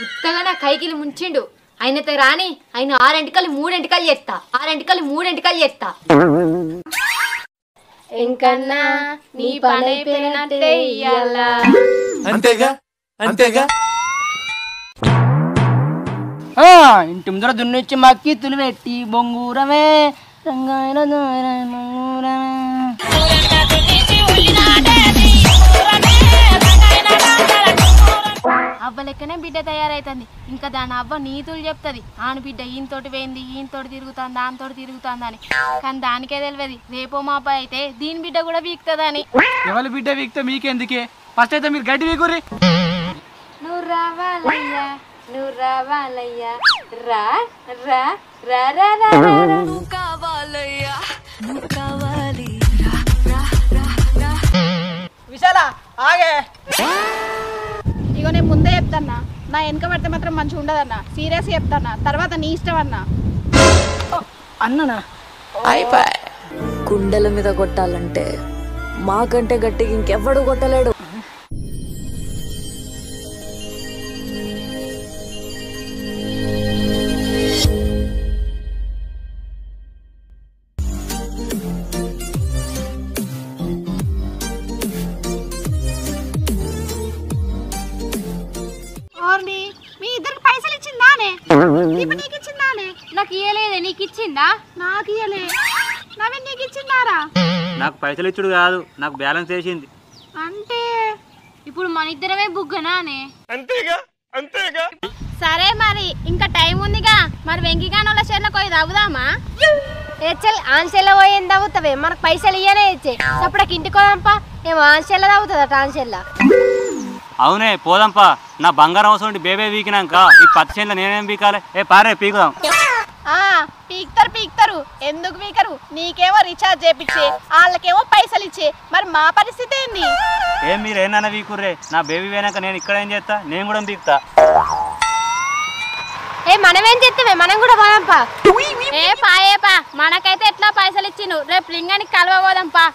ఉత్తగా నా కైకిలి ముంచిండు ఆయనతో రాని ఆయన ఆరింటికలు మూడింటికలు చేస్తా ఆరింటికలు మూడింటికలు చేస్తా ఇంకన్నా నీ పని అయిపోయినట్టే ఇయ్యాలా అంతేగా అంతేగా ఆ, ఇంటి ముందర దున్నిచ్చి మక్కి తులిపెట్టి బొంగూరమే రంగాయన దూర బొంగూరమే అవ్వ లెక్కనే బిడ్డ తయారైతుంది ఇంకా దాని అవ్వ నీతులు చెప్తుంది ఆను బిడ్డ ఈయనతోటి పోయింది ఈయనతోటి తిరుగుతుంది దానితోటి తిరుగుతుంది అని కానీ దానికే తెలియదు రేపో మా అబ్బాయి అయితే దీని బిడ్డ కూడా వీక్తుందని ఎవరి బిడ్డ వీక్తే మీకెందుకే ఫస్ట్ అయితే మీరు గడ్డి వీకుర్రి నువ్వు రావాలయ్యా నువ్వు రావాలయ్యా రా రా రా రా రా రా, రా విశాల ఆగే ఇగో నేను ముందే చెప్తాన్నా నా వెనక పడితే మాత్రం మంచిగా ఉండదన్నా సీరియస్ చెప్తాన్నా తర్వాత నీ ఇష్టం అన్నా అన్ననా కుండల మీద కొట్టాలంటే మాకంటే గట్టిగా ఇంకెవ్వడు కొట్టలేడు ఓర్ని మీ ఇద్దరికి పైసలు ఇచ్చిందానే ఇప్పుడు నీకు ఇచ్చిందానే నాకు ఇయ్యలేదే నీకు ఇచ్చిందా నాకు ఇయ్యలే నవీన్ నీకు ఇచ్చిందారా నాకు పైసలు ఇచ్చుడు కాదు నాకు బ్యాలెన్స్ వేసింది అంటే ఇప్పుడు మన ఇద్దరమే బుగ్గనానే సరే మరి ఇంకా టైం ఉందిగా మరి వెంకిగానోళ్ళ చేనులకు పోయి తవ్వుదామా ఏచల్ ఆన్సెల్ల పోయింది తవ్వుతావే మనకు పైసలు ఇయ్యనే ఇచ్చే అప్పటికి ఇంటికి పోదాంపా ఏమో ఆన్సెల్ల తవ్వుతుందట ఆన్సెల్ల అవునే పోదాంపా నా బంగారం అవసరం బేబే వీకినాక ఈ పత్తి చేనులో నేనేం పీకాలి ఏ పారే పీకుదాం ఆ పీక్తారు పీక్తారు ఎందుకు పీకరు నీకేమో రీఛార్జ్ చేపించే వాళ్ళకేమో పైసలు ఇచ్చే మరి మా పరిస్థితి ఏంది ఏం మీరు ఏమన్నా వీకుర్రే నా బేబీ పోయినాక నేను ఇక్కడ ఏం చేస్తా నేను కూడా పీకుతా ఏ మనమేం చేస్తామే మనం కూడా పోదాంపా ఏ పా ఏ పా మనకైతే ఎట్లా పైసలు ఇచ్చిండు రేపు లింగానికి కలవబోదాం పా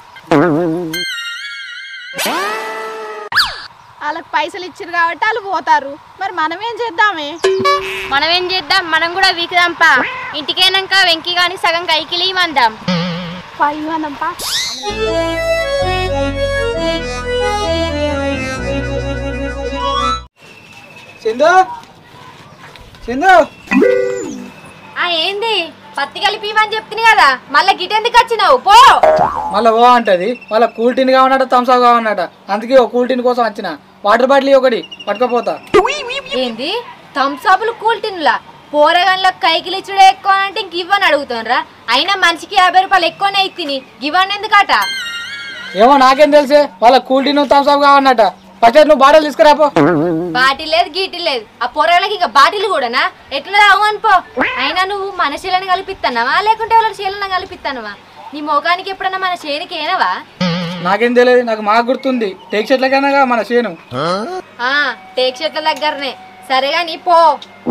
వాళ్ళకి పైసలు ఇచ్చారు కాబట్టి వాళ్ళు పోతారు మరి మనం ఏం చేద్దామే మనం ఏం చేద్దాం మనం కూడా వీకుదాం పా ఇంటికైనాక వెంకి గాని సగం కైకిలి ఇవ్వందాం పైవనంపా సింధు సింధు ఆ ఏంది పత్తి కలిపి ఇవ్వని చెప్తుంది కదా మళ్ళీ గిటెందుకు వచ్చినావు పో మళ్ళీ ఓ అంటది మళ్ళీ కూల్ టిన్ కావన్నట థమ్స్ అప్ కావన్నట అందుకే ఓ కూల్ టిన్ కోసం వచ్చిన వాటర్ బాటిల్ ఒకటి పట్టుకపోతా ఏంది థమ్సాపులు కూల్ టిన్లా పోరగాన్లకు కైకిలు ఇచ్చుడే ఎక్కువ అంటే ఇంక ఇవ్వని అడుగుతానరా అయినా మనిషికి యాభై రూపాయలు ఎక్కువనే ఇత్తిని ఇవ్వని ఎందుకట ఏమో నాకేం తెలిసే వాళ్ళ కూల్ టిన్ థమ్స్ అప్ కావన్నట ఫస్ట్ నువ్వు బాటిల్ తీసుకురాపో బాటిల్ లేదు గీటిల్ లేదు ఆ పోరగాళ్ళకి ఇక బాటిల్ కూడానా ఎట్లా రావు అనుకో అయినా నువ్వు మన శీలను కలిపిస్తున్నావా లేకుంటే వాళ్ళ శీలను కలిపిస్తున్నావా నీ ముఖానికి ఎప్పుడన్నా మన చేనికి ఏనవా నాకేం తెలియదు నాకు మాకు గుర్తుంది టేక్ చెట్లకైనా మన చేను ఆ టేక్ చెట్ల దగ్గరనే సరేగా నీ పో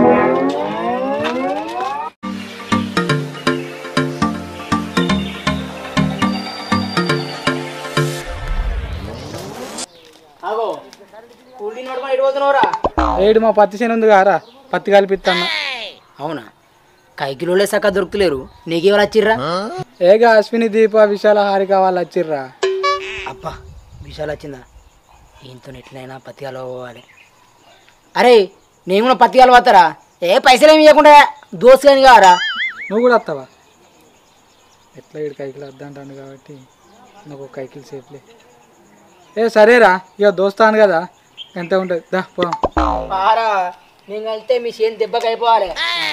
అగో కూల్ టిన్ పట్టుకొని ఎటు పోతున్నావురా ఏడు మా పత్తి చేను ఉంది కారా పత్తి కలిపిస్తాను అవునా కైకిలోలే సక్క దొరుకుతలేరు నీకెవరు వచ్చిర్రా ఏగా అశ్విని దీప విశాల హారిక వాళ్ళు వచ్చిర్రా అబ్బా విషయాలు వచ్చిందా ఈయనతో ఎట్లయినా పత్తికాలు పోవాలి అరే నేను కూడా పత్తికాలు పోతారా ఏ పైసలు ఏమి ఇవ్వకుండా దోస్తు కానీ కావరా నువ్వు కూడా వస్తావా ఎట్లా ఇటు కైకిలు వద్దంటాను కాబట్టి నాకు ఒక కైకిలు సేఫ్లే ఏ సరేరా ఇక దోస్తాను కదా ఎంత ఉంటుంది దా పోదాం పారా నేను కలిస్తే మీ చేను దెబ్బకి అయిపోవాలి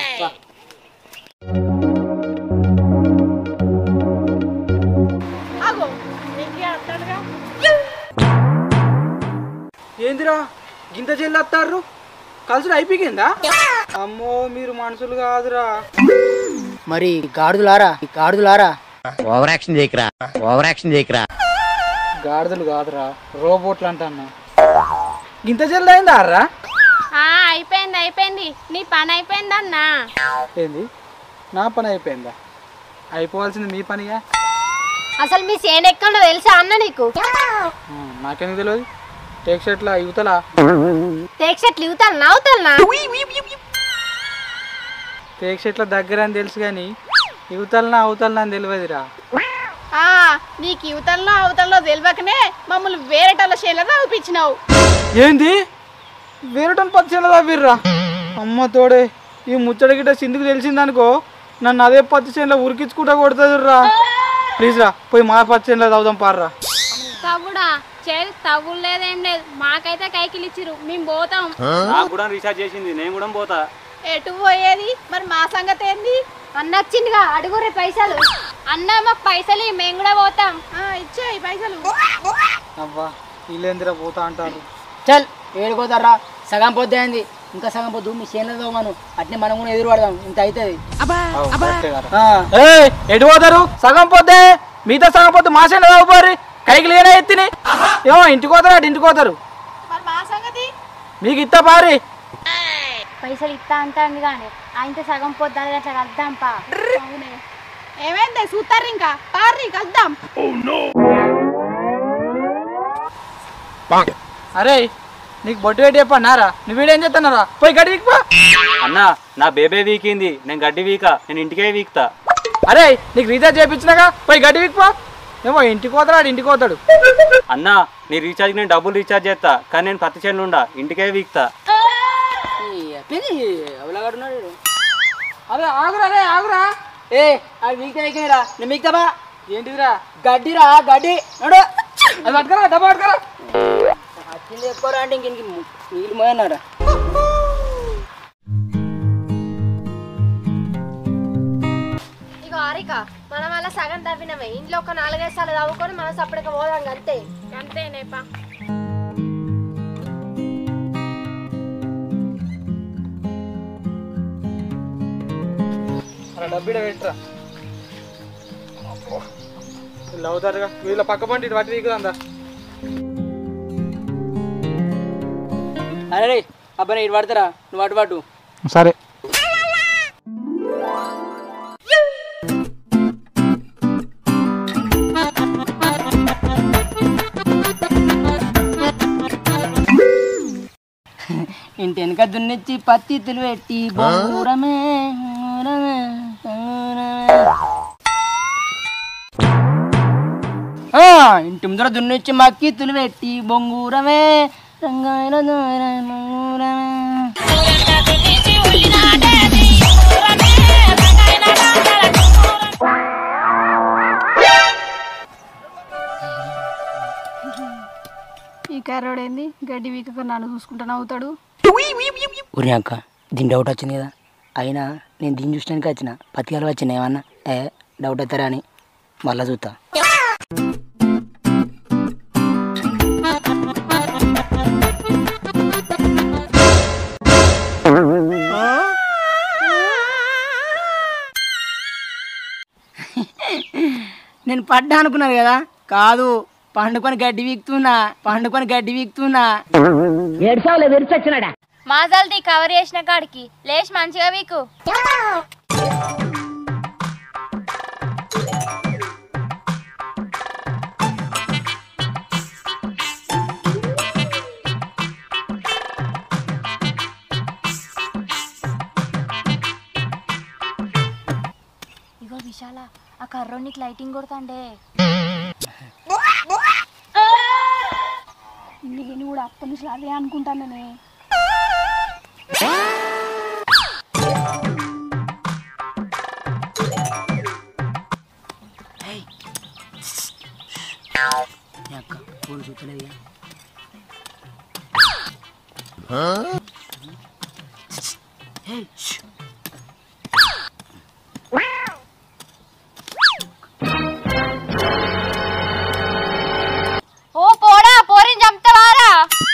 ఆగో వెంకి అంటాడుగా ఏందిరా గింత చెల్లి వస్తారు కలుసుడు అయిపోయిందా అమ్మో మీరు మనుషులు కాదురా మరి గాడుదులారా ఈ గాడుదులారా ఓవర్ యాక్షన్ చేయకరా ఓవర్ యాక్షన్ చేయకరా గాడిదలు కాదురా రోబోట్లు అంటన్నా గింత చెల్లి అయిందా రా ఆ, అయిపోయింది అయిపోయింది నీ పని అయిపోయిందన్నా ఏంది నా పని అయిపోయిందా అయిపోవాల్సింది మీ పనిగా అసలు మీ చేను ఎక్కడో తెలుసా అన్న నీకు ఆ, నాకెందుకు తెలియదు టేక్ షర్ట్లా యువతలా తేక్ షర్ట్లు ఇవుతాను నవ్వుతాను టేక్ షర్ట్ల దగ్గర అని తెలుసు కానీ యువతలనా అవతలనా అని తెలియదురా ఆ నీకు యువతల్లో అవతల్లో తెలియకనే మమ్మల్ని వేరేటోళ్ళ చేనులో చదివించినావు ఏంది వేరటం పచ్చని తవ్విర్రా అమ్మ తోడే ఈ ముచ్చట గిట్ట సింధుకు తెలిసిందనుకో నన్ను అదే పత్తి చేనులో ఉరికించుకుంటా కొడుతుందిరా ప్లీజ్ రా పోయి మా పత్తి చేనులో చదువుదాం పార్రా తవ్వుడా చేదు తవ్వులు లేదేం లేదు మాకైతే కైకిలు ఇచ్చిరు మేము పోతాం నాకు కూడా రీఛార్జ్ చేసింది నేను కూడా పోతా ఎటు పోయేది మరి మా సంగతి ఏంది అన్న వచ్చిందిగా అడుగురే పైసలు అన్న మాకు పైసలు ఇయ్యి, మేము కూడా పోతాం ఆ, ఇచ్చేయి పైసలు అవ్వా వీళ్ళేందిరా పోతా అంటారు చల్ ఏడుకోతారా సగం పొద్దు అయింది ఇంకా సగం పొద్దు మీ చేనులో తోమాను అట్నే మనం కూడా ఎదురు పడదాం ఇంత అవుతుంది అవు, కరెక్టే కదా. ఏయ్, ఎటు పోతారు సగం పోతే మిగతా సగం పోతే మా చేనులో చదువుకోరు కైకి లేనా ఎత్తిని ఏమో ఇంటికి పోతారు అటు ఇంటికి పోతారు మరి మా సంగతి మీకు ఇత్తా పారి పైసలు ఇస్తా అంటాంది కానీ ఆయనతో సగం పొద్దున్న అట్లా కలుద్దాం పా అవునే ఏమైంది చూస్తారు ఇంకా పార్రి కలుద్దాం అరే నీకు బొట్టు పెట్టి చెప్పన్నారా నువ్వు వీడేం చేస్తున్నారా పోయి గడికి పో అన్న నా బేబే వీకింది నేను గడ్డి వీక నేను ఇంటికే వీక్తా అరే నీకు రీఛార్జ్ చేయించినాగా పోయి గడ్డి పో ఏమో ఇంటికి పోతాడు ఆడు ఇంటికి పోతాడు అన్న నీ రీఛార్జ్ నేను డబ్బులు రీఛార్జ్ చేస్తా కానీ నేను పత్తి చేనులు ఉండా ఇంటికే వీక్తా అవలాగడున్నాడు అరే ఆగురా అరే ఆగురా ఏ అది మీకు అయిపోయిరా నేను మీకు తప్పా ఏంటిదిరా గడ్డిరా గడ్డి నడు అది పట్టుకరా డబ్బా పట్టుకరా వచ్చింది ఎక్కువ అంటే ఇంక నీళ్ళు మోయన్నారా ఇగో ఆరిక మనం అలా సగం తవ్వినవే ఇంట్లో ఒక నాలుగైదు సార్లు తవ్వుకొని మనం సపరేట్గా పోదాం అంతే అంతేనేపా అలా డబ్బీడ పెట్టరా వీళ్ళు అవుతారుగా వీళ్ళ పక్క పంటి ఇటు పట్టి వీకుదా అరే అబ్బాయి ఇటు పడతారా నువ్వు అటు పట్టు సరే ఇంటి వెనక దున్నిచ్చి పత్తి పెట్టి బొంగూరమే ఊరమే, ఊరమే. ఆ, ఇంటి ముందర దున్నిచ్చి మక్కి పెట్టి బొంగూరమే రంగాయల దూర బొంగూరమే. ఈ కర్రోడేంది గడ్డి వీకక నన్ను చూసుకుంటా నవ్వుతాడు ఊరి అక్క దీని డౌట్ వచ్చింది కదా అయినా నేను దీన్ని చూసడానికి వచ్చిన పత్తికాలు వచ్చిన ఏమన్నా ఏ డౌట్ అవుతారా అని మళ్ళా చూస్తా నేను పడ్డా అనుకున్నారు కదా కాదు పండుకొని గడ్డి వీక్తున్నా పండుకొని గడ్డి వీక్తున్నా ఏడ్చావులే విరిచొచ్చినాడా మాజాల్ది కవర్ చేసిన కాడికి లేచి మంచిగా వీకు ఇగో విశాల ఆ కర్రోనికి లైటింగ్ కొడతాండే నేను కూడా అప్పటి నుంచి అదే అనుకుంటాననే నీ అక్క ఫోన్ చూస్తలేదు ఓ పోడా పోరిని చంపుతావారా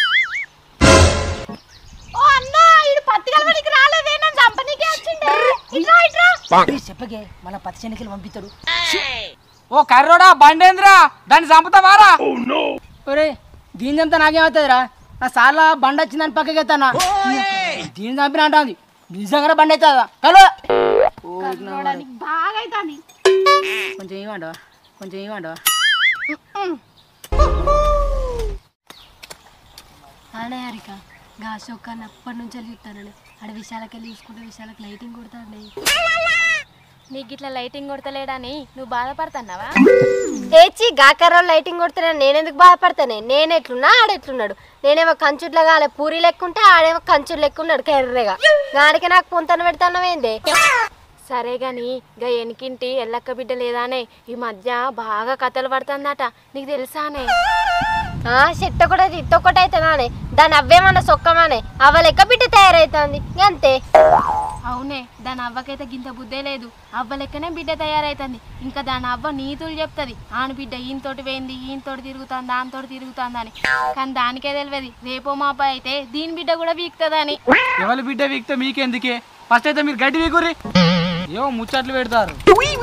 ఓ అన్న ఈడు పత్తి కలవడానికి రాలేదే నన్ను చంపనీకే వచ్చిండే ఇట్రా ఇట్రా చెప్పగే మన పత్తి చెనికలు పంపిస్తాడు ఓ కర్రోడా బండేంద్రా దాన్ని చంపుతావారా ఒరే దీని చంపితే నాకేమవుతుందిరా నా సార్ల బండ వచ్చిందని పక్కకి ఎత్తానా దీని చంపిన అంటుంది నిజంగా బండి అవుతుందా హలో కర్రోడానికి బాగా అవుతాంది కొంచెం ఏమంటావా కొంచెం ఏమంటావా ఆనే హరిక గా అశోక్ అన్న అప్పటి నుంచి చూస్తానని ఆడ విశాలకి వెళ్ళి చూసుకుంటే విశాలకు లైటింగ్ కొడతాడు నీకు ఇట్లా లైటింగ్ కొడతలేడని నువ్వు బాధపడుతున్నావా ఏచి గాకర్ర లైటింగ్ కొడుతున్నా నేనెందుకు బాధపడతానే నేను ఎట్లున్నా ఆడెట్లున్నాడు నేనేమో కంచుట్లా కాలే పూరి లెక్కుంటే ఆడేమో కంచుడు లెక్కున్నాడు కర్రెగా గాడికి నాకు పొంతన పెడతానవేందే సరే గాని గా ఎనికింటి ఎల్లక్క బిడ్డ లేదానే ఈ మధ్య బాగా కథలు పడుతుందట నీకు తెలుసానే ఆ చెట్ట కూడా తిత్త ఒకటి అవుతుందానే దాని అవ్వేమన్నా సొక్కమానే అవ్వ లెక్క బిడ్డ తయారైతుంది అంతే అవునే దాని అవ్వకైతే గింత బుద్ధే లేదు అవ్వ లెక్కనే బిడ్డ తయారైతుంది ఇంకా దాని అవ్వ నీతులు చెప్తుంది ఆను బిడ్డ ఈయనతోటి పోయింది ఈయనతోటి తిరుగుతుంది దానితోటి తిరుగుతుందని కానీ దానికే తెలియదు రేపో మాప అయితే దీని బిడ్డ కూడా వీక్తుందని ఎవరి బిడ్డ వీక్తే మీకెందుకే ఫస్ట్ అయితే మీరు గడ్డి వీకుర్రి ఏమో ముచ్చట్లు పెడతారు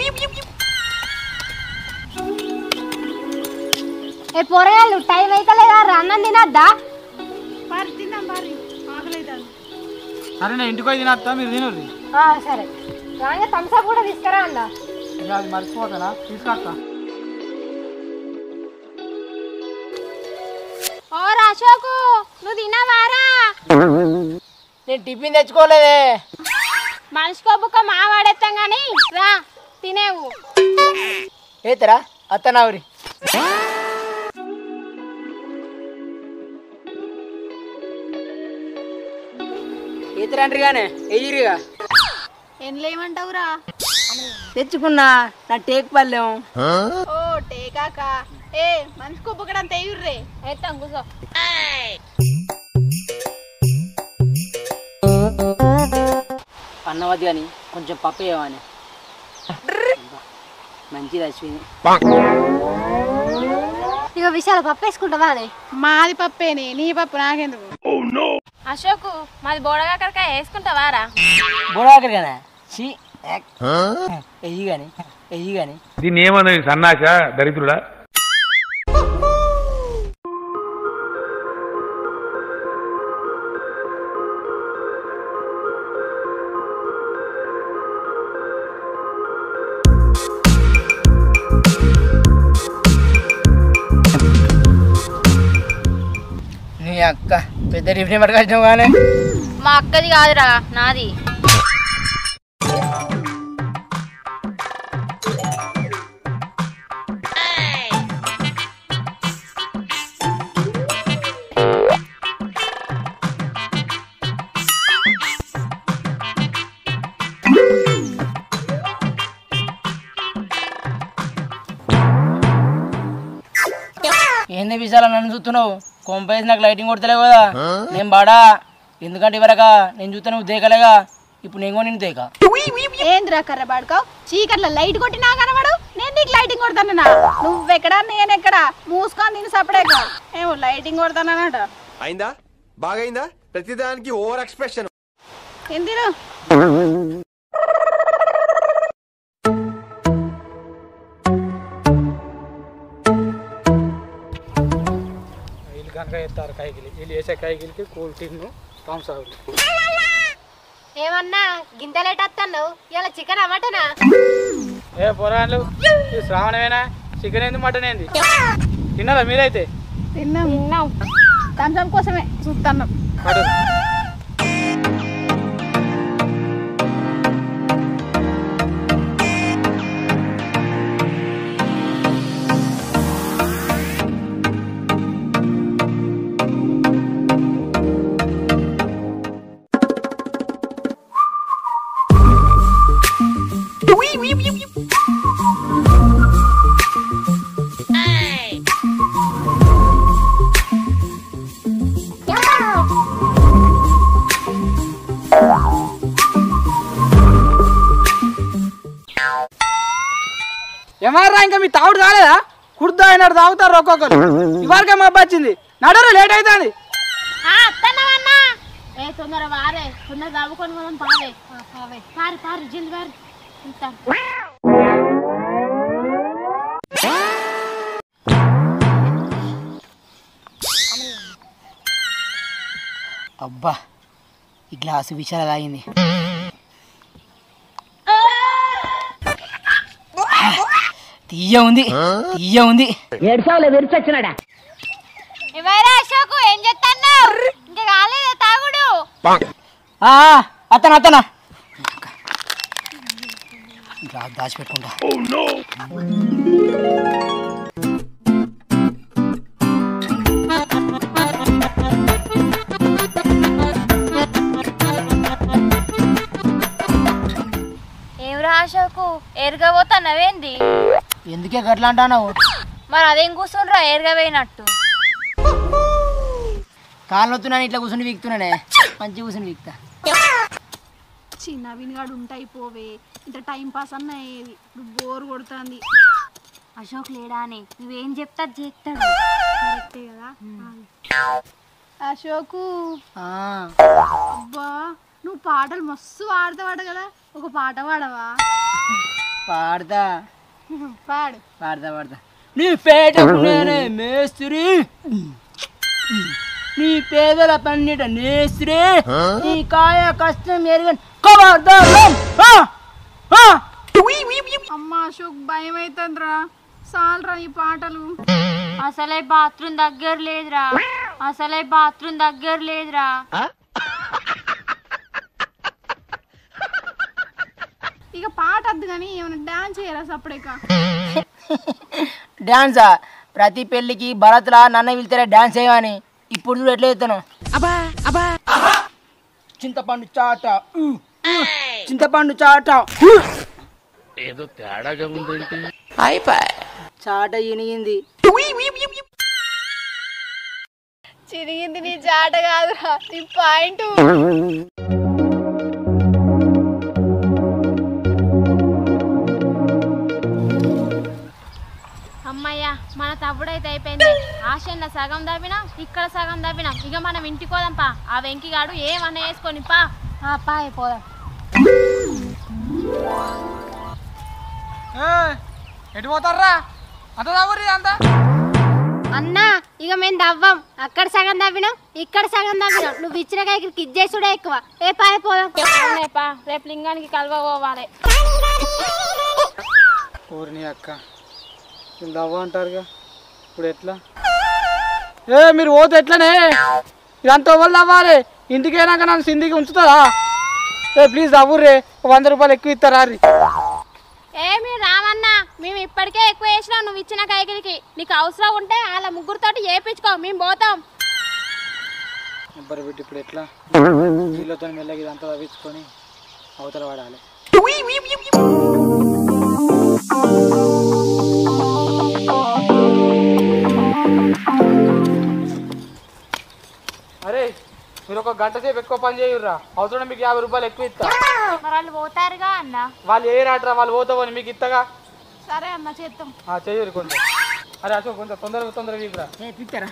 ఏ పొరగాళ్ళు టైం అయితే లేదా అన్నం తినద్దా మరి తిందాం మరి ఆకలి సరే నేను ఇంటికి పోయి తినత్తా మీరు తినర్రి ఆ, సరే రాగా థమ్సప్ కూడా తీసుకురా అన్నా ఇక అది మర్చిపోతానా తీసుకొస్తా ఓ అశోకు నువ్వు తినవారా నేను టిఫిన్ తెచ్చుకోలేదే మనిషికో బుక్క మా వాడేస్తాం కానీ రా తినేవు ఏతరా అత్తనావురి ఈతరండ్రి గానే ఎయ్యిరిగా ఏం లేమంటావురా తెచ్చుకున్నా నా టేక్ పల్లెం ఓ టేకాక ఏ మనిషి కుప్పకడం తెయ్యుర్రే ఎత్తాం కూర్చో అన్నవద్దు కానీ కొంచెం పప్పు వేయమని మంచిది అశ్విని ఇక విశాల పప్పు వేసుకుంటావా అని మాది పప్పేనే నీ పప్పు నాకెందుకు అశోకు మాది బోడగాకరకాయ వేసుకుంటావారా బుడాకర్ కదా చి ఎయ్యి కానీ ఎయ్యి కానీ దీన్ని ఏమన్నది సన్నాస దరిద్రుడా నీ అక్క పెద్ద టిఫిన్ పట్టుకొచ్చినావు కానీ మా అక్కది కాదురా నాది ఏంది విశాల నన్ను చూస్తున్నావు కొంపేసి నాకు లైటింగ్ కొడతలేవు కదా నేను బాడా ఎందుకంటే ఇవరక నేను చూస్తే నువ్వు దేకలేగా ఇప్పుడు నేను కూడా నేను దేక ఏంద్రా కర్ర బాడుకావు చీకట్లో లైట్ కొట్టినా కనబడు నేను నీకు లైటింగ్ కొడతానన్నా నువ్వెక్కడా నేనెక్కడా మూసుకొని తిని సపడేక ఏమో లైటింగ్ కొడతానన్నట అయిందా బాగైందా ప్రతిదానికి ఓవర్ ఎక్స్ప్రెషన్ ఎందుకు వీళ్ళు కనుక ఎత్తారు కైకిలి వీళ్ళు వేసే కైకిలికి కూల్ టిన్ను థమ్స్ అప్ ఏమన్నా గింతలేట్ వస్తున్నావు ఇలా చికెన్ మటనా ఏ పొరాలు ఇది శ్రావణమేనా చికెన్ ఏంది మటన్ ఏంది తిన్నారా మీరైతే తిన్నాం తిన్నాం థమ్స్అప్ కోసమే చూస్తున్నాం పడు ఏమారా ఇంకా మీ తాగుడు కాలేదా కుర్తా అయినాడు తాగుతారు ఒక్కొక్కరు ఇవాళకే మా అబ్బా వచ్చింది నడరు లేట్ అవుతుంది అత్తన్నవన్నా ఏ తొందర వారే తొందర నవ్వుకొని మనం పావే పావే పారు పారు జల్ది పారు ఇంత అబ్బా ఈ గ్లాసు విషయాలు తాగింది తీయ ఉంది తీయ ఉంది ఏడ్చావులే విరిచొచ్చినాడా ఎవరా అశోకు ఏం చేస్తున్నావు ఆ, అతను అతను దా దాచిపెట్టుకుంటా ఏం రాశాకు ఎరుగా పోతానవేంది ఎందుకే గట్లా అంటావు మరి అదేం కూర్చుండ్రా ఎరుగా పోయినట్టు కాళ్ళు వస్తున్నాను ఇట్లా కూర్చుని వీక్తున్నానే మంచి కూర్చుని వీక్తా చిన్న వినిగాడు ఉంటాయి పోవే ఇంత టైం పాస్ అన్న అయ్యేది ఇప్పుడు బోర్ కొడుతుంది అశోక్ లేడా అని నువ్వేం చెప్తా చేస్తాడు కరెక్టే కదా అశోకు ఆ, అబ్బా నువ్వు పాటలు మస్తు పాడతావాడు కదా ఒక పాట పాడవా పాడతా పాడు పాడతా పాడతా నీ పేటకు నేనే మేస్త్రి నీ పేదల పన్నిట నేస్త్రి నీ కాయ కష్టం ఎరగని కబర్దారం ఆ! ఆ! అమ్మ అశోక్ భయం అవుతుందిరా చాలరా ఈ పాటలు అసలే బాత్రూమ్ దగ్గర లేదురా అసలే బాత్రూమ్ దగ్గర లేదురా ఇక పాట వద్దు కానీ ఏమైనా డాన్స్ చేయరా సపడేక డాన్సా ప్రతి పెళ్ళికి భరత్లా నన్న వెళ్తారా డాన్స్ చేయమని ఇప్పుడు చూడు ఎట్లా చేస్తాను చింతపండు చాట ఊ, ఊ, చింతపండు చాట ఊ. చాట ఇనిగింది చిరిగింది నీ జాట కాదురా నీ పాయింట్ అమ్మయ్య మన తవ్వుడైతే అయిపోయింది ఆశన్న సగం దవ్వినాం ఇక్కడ సగం దవ్వినాం ఇక మనం ఇంటికి పోదాంపా ఆ వెంకిగాడు ఏమన్నా వేసుకొని పా పా పోదాం ఎటు పోతారా అంత దావురి అంతా అన్నా ఇక మేము దవ్వం అక్కడ సగం దవ్వినాం ఇక్కడ సగం దవ్వినాం నువ్వు ఇచ్చిన కాయకి ఇచ్చేసుడే ఎక్కువ ఏ పాయ పోదాం పా రేపు లింగానికి కలవ పోవాలి ఊరిని అక్క వీళ్ళు అవ్వ అంటారుగా ఇప్పుడు ఎట్లా ఏ మీరు పోతే ఎట్లనే ఇదంతా ఎవరు అవ్వాలి ఇంటికైనాక నన్ను సింధికి ఉంచుతారా ఏ ప్లీజ్ అవ్వుర్రే ఒక వంద రూపాయలు ఎక్కువ ఇస్తారా రీ ఏ మీరు రామన్నా మేము ఇప్పటికే ఎక్కువ వేసినాం నువ్వు ఇచ్చిన కాయకిరికి నీకు అవసరం ఉంటే వాళ్ళ ముగ్గురుతోటి చేపించుకో మేము పోతాం నెంబర్ పెట్టి ఇప్పుడు ఎట్లా వీళ్ళతో మెల్లగా ఇదంతా తవ్వించుకొని అవతల పడాలి అరే మీరు ఒక గంట సేపు ఎక్కువ పని చేయుర్రా అవసరం మీకు యాభై రూపాయలు ఎక్కువ ఇస్తా మరి వాళ్ళు పోతారుగా అన్న వాళ్ళు ఏ రాటరా వాళ్ళు పోతావని మీకు ఇత్తగా సరే అన్న చేద్దాం ఆ, చెయ్యరు కొంచెం అరే అశోక్ కొంచెం తొందరగా తొందరగా వీకురా పిక్తారా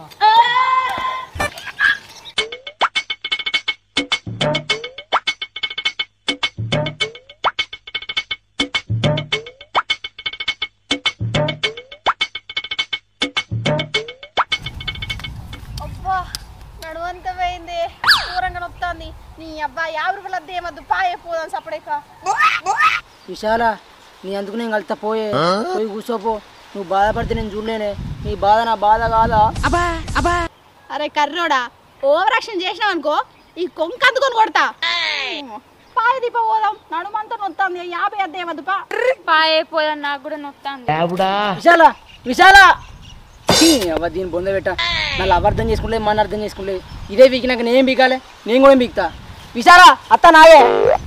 అబ్బా నడువంత పోయింది దూరంగా నొప్తుంది నీ అబ్బా యాభై రూపాయలు అద్దె ఏమద్దు పాయే పోదాం సపడేక విశాల నీ అందుకు నేను కలుతా పోయే పోయి కూర్చోపో నువ్వు బాధపడితే నేను చూడలేనే నీ బాధ నా బాధ కాదా అరే కర్రోడా ఓవర్ యాక్షన్ చేసినావు అనుకో ఈ కొంక అందుకొని కొడతా పాయ దీప పోదాం నడుమంతా నొత్తుంది యాభై అద్దె ఏమద్దు పా పాయే పోదాం నాకు కూడా నొత్తాను విశాల విశాల ఛీ, అవ్వ దీన్ని బొంద పెట్ట నన్ను అబద్ధం చేసుకుంటే మన అర్థం చేసుకుంటే ఇదే వీకినాక నేనేం బీకాలే నేను కూడా బీక్తా విశాల అత్త నాయే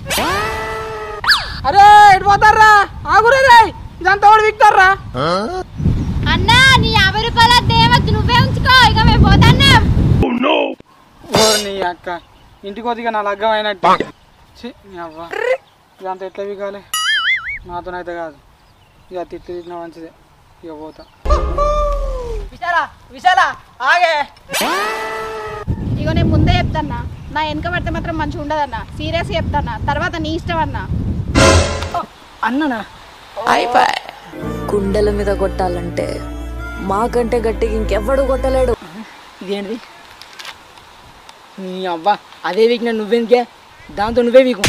అరే ఎటు పోతారా ఆగురే రే ఇదంతా కూడా వీక్తారా అన్నా నీ యాభై రూపాయల దేవత్ నువ్వే ఉంచుకో ఇక మేము పోతాన్నాం ఓరి నీ అక్క ఇంటికి కొద్దిగా నా లగ్గం అయినట్టు ఛీ, నీ అవ్వ ఇదంతా ఎట్లా వీకాలి నాతోనైతే కాదు ఇక తిట్టి తిట్టిన మంచిదే ఇక పోతా విశాల విశాల ఆగే ఇగో నేను ముందే చెప్తాన్నా నా వెనక పడితే మాత్రం మంచిగా ఉండదన్న సీరియస్ చెప్తాన్నా తర్వాత నీ ఇష్టం అన్నా అన్ననా గుండెల మీద కొట్టాలంటే మాకంటే గట్టిగా ఇంకెవ్వడు కొట్టలేడు ఇదేంటిది నీ అవ్వ అదే వీక్ నేను నువ్వెందుకే దాంతో నువ్వే వీకు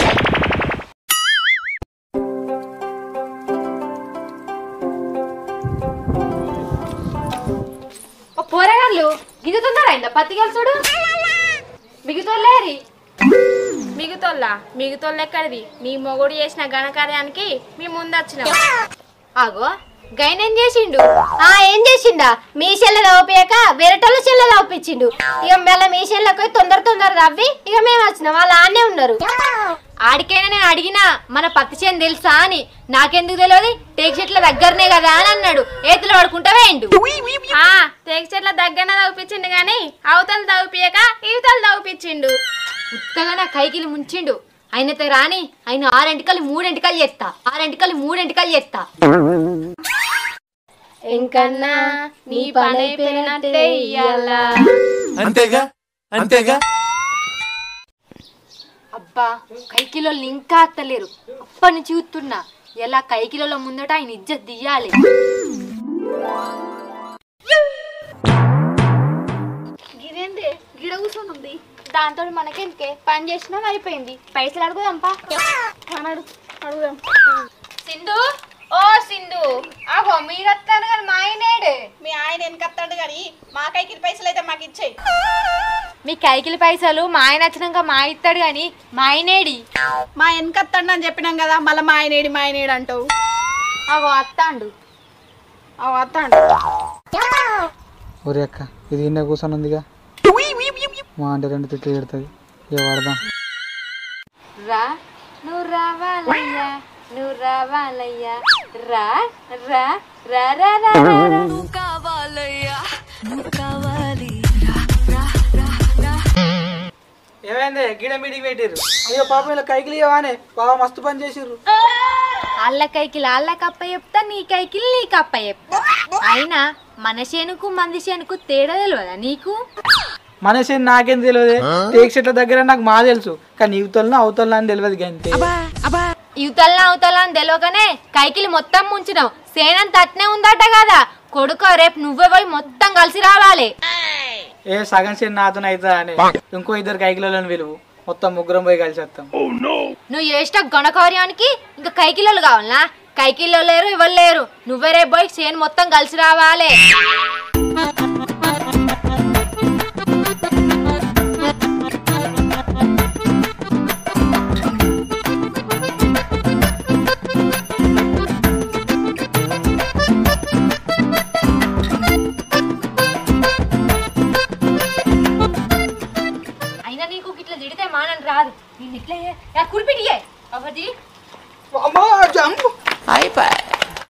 ఓ పోరగాళ్ళు గిది తొందర అయిందా పత్తి గెలుచుడు మిగతా లేరి మిగతోళ్ళ మిగతోళ్ళు ఎక్కడిది నీ మొగుడు చేసిన ఘనకార్యానికి మీ ముందు వచ్చిన ఆగో గైన్ చేసిండు ఆ ఏం చేసిండా మీ చెల్లె దవ్వపోయాక వేరేటోళ్ళ చెల్లె దవ్వపించిండు ఇక మళ్ళీ మీ చెల్లెకి పోయి తొందర తొందర తవ్వి ఇక మేము వచ్చినాం వాళ్ళు ఆనే ఉన్నారు ఆడికైనా నేను అడిగినా మన పత్తి చేను తెలుసా అని నాకెందుకు తెలియదు టేక్ చెట్ల దగ్గరనే కదా అని అన్నాడు ఏతులు పడుకుంటా వేయండు ఆ తేగ చెట్ల దగ్గర దవ్వుపించిండు గాని అవతల దవ్వుపియక ఇవతలు దవ్వుపించిండు ఉత్తగా నా కైకిలు ముంచిండు ఆయనతో రాని ఆయన ఆరింటికలు మూడింటికలు చేస్తా ఆరింటికలు మూడింటికలు చేస్తా ఇంకన్నా నీ పని అయిపోయినట్టే ఇయ్యాల అంతేగా అంతేగా అబ్బా కైకిలో ఇంకా అత్తలేరు అప్పటి నుంచి చూస్తున్నా ఎలా కైకిలలో ముందట ఆయన ఇజ్జత్ దియ్యాలి గిదేందే గిడ కూర్చొని ఉంది దాంతో మనకెందుకే పని చేసినా అయిపోయింది పైసలు అడుగుదాంపా అడుగు అడుగుదాం సింధు ఓ సింధు ఆగో మీరు వస్తారు కానీ మా ఆయనేడు మీ ఆయన వెనకత్తాడు కానీ మా కైకి పైసలు అయితే మాకు ఇచ్చేయి మీ కైకిలి పైసలు మా ఆయన వచ్చినాక మా ఇస్తాడు కానీ మా ఆయనేడి మా వెనకత్తాడు అని చెప్పినాం కదా మళ్ళీ మా ఆయన ఏడి మా ఆయన ఏడు అంటావు ఆగో అత్తాండు అవి వస్తాడు ఒరే అక్క ఇది ఇన్న కూర్చొని ఉందిగా మా అంటే రెండు తిట్లు పెడుతుంది ఇక వాడదాం రా నువ్వు రావాలయ్యా నువ్వు రావాలయ్యా రా రా రా రా రా రా, రా. ఏమైంది గిడ మీడికి పెట్టిర్రు అయ్యో పాప ఇలా కైకిలి ఇవ్వనే బాగా మస్తు పని చేసిర్రు వాళ్ళ కైకిలు వాళ్ళ కప్ప చెప్తా నీ కైకిలు నీ కప్ప చెప్తా అయినా మన శేనుకు మంది శేనుకు తేడా తెలియదా నీకు మనిషి నాకేం తెలియదు టేక్ చెట్ల దగ్గర నాకు మా తెలుసు కానీ ఇవతలను అవతలను అని తెలియదు గంతే ఇవతల అవతల అని తెలియకనే కైకిలి మొత్తం ముంచినావు సేనంత అట్నే ఉందట కదా కొడుకు రేపు నువ్వే పోయి మొత్తం కలిసి రావాలి ఏ సగం చేను నాతో అవుతా అని ఇంకో ఇద్దరు కైకిలను విలువు మొత్తం ముగ్గురం పోయి కలిసి వస్తాం నువ్వు చేసిన గణకౌర్యానికి ఇంకా కైకిలోలు కావాలనా కైకిల్లో లేరు ఇవ్వరు లేరు నువ్వే రేపు పోయి సేను మొత్తం కలిసి రావాలి అయినా నీకు ఇట్లా తిడితే మానని రాదు నేను ఇట్లా కురిపిడియే అవది అమ్మా జంప్ అయిపోయి